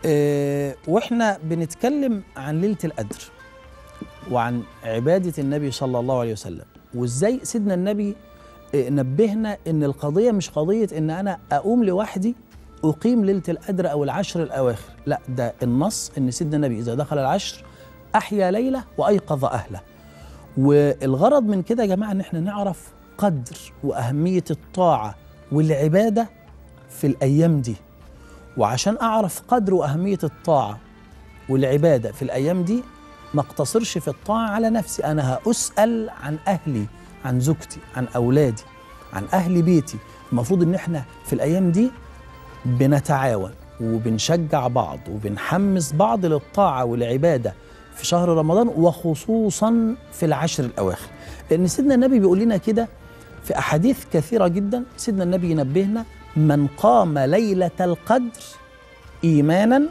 آه، واحنا بنتكلم عن ليله القدر وعن عباده النبي صلى الله عليه وسلم وازاي سيدنا النبي آه، نبهنا ان القضيه مش قضيه ان انا اقوم لوحدي اقيم ليله القدر او العشر الاواخر لا ده النص ان سيدنا النبي اذا دخل العشر احيا ليله وايقظ اهله والغرض من كده يا جماعه ان احنا نعرف قدر واهميه الطاعه والعباده في الايام دي وعشان اعرف قدر واهميه الطاعه والعباده في الايام دي ما اقتصرش في الطاعه على نفسي انا هاسال عن اهلي عن زوجتي عن اولادي عن اهل بيتي المفروض ان احنا في الايام دي بنتعاون وبنشجع بعض وبنحمس بعض للطاعه والعباده في شهر رمضان وخصوصا في العشر الاواخر لان سيدنا النبي بيقول لنا كده في احاديث كثيره جدا سيدنا النبي ينبهنا من قام ليله القدر ايمانا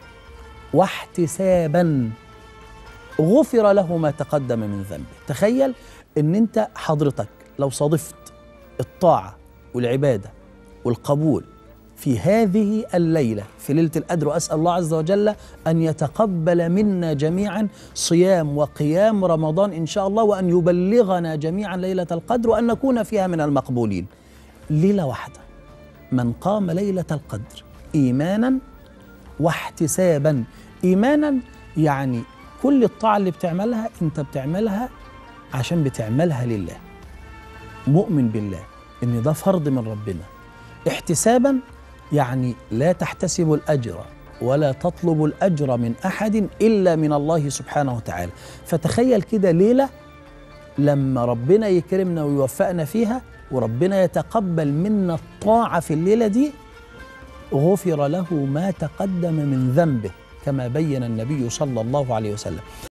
واحتسابا غفر له ما تقدم من ذنبه تخيل ان انت حضرتك لو صادفت الطاعه والعباده والقبول في هذه الليله في ليله القدر واسال الله عز وجل ان يتقبل منا جميعا صيام وقيام رمضان ان شاء الله وان يبلغنا جميعا ليله القدر وان نكون فيها من المقبولين ليله واحده من قام ليله القدر ايمانا واحتسابا ايمانا يعني كل الطاعه اللي بتعملها انت بتعملها عشان بتعملها لله مؤمن بالله ان ده فرض من ربنا احتسابا يعني لا تحتسب الاجر ولا تطلب الاجر من احد الا من الله سبحانه وتعالى فتخيل كده ليله لما ربنا يكرمنا ويوفقنا فيها وربنا يتقبل منا الطاعه في الليله دي غفر له ما تقدم من ذنبه كما بين النبي صلى الله عليه وسلم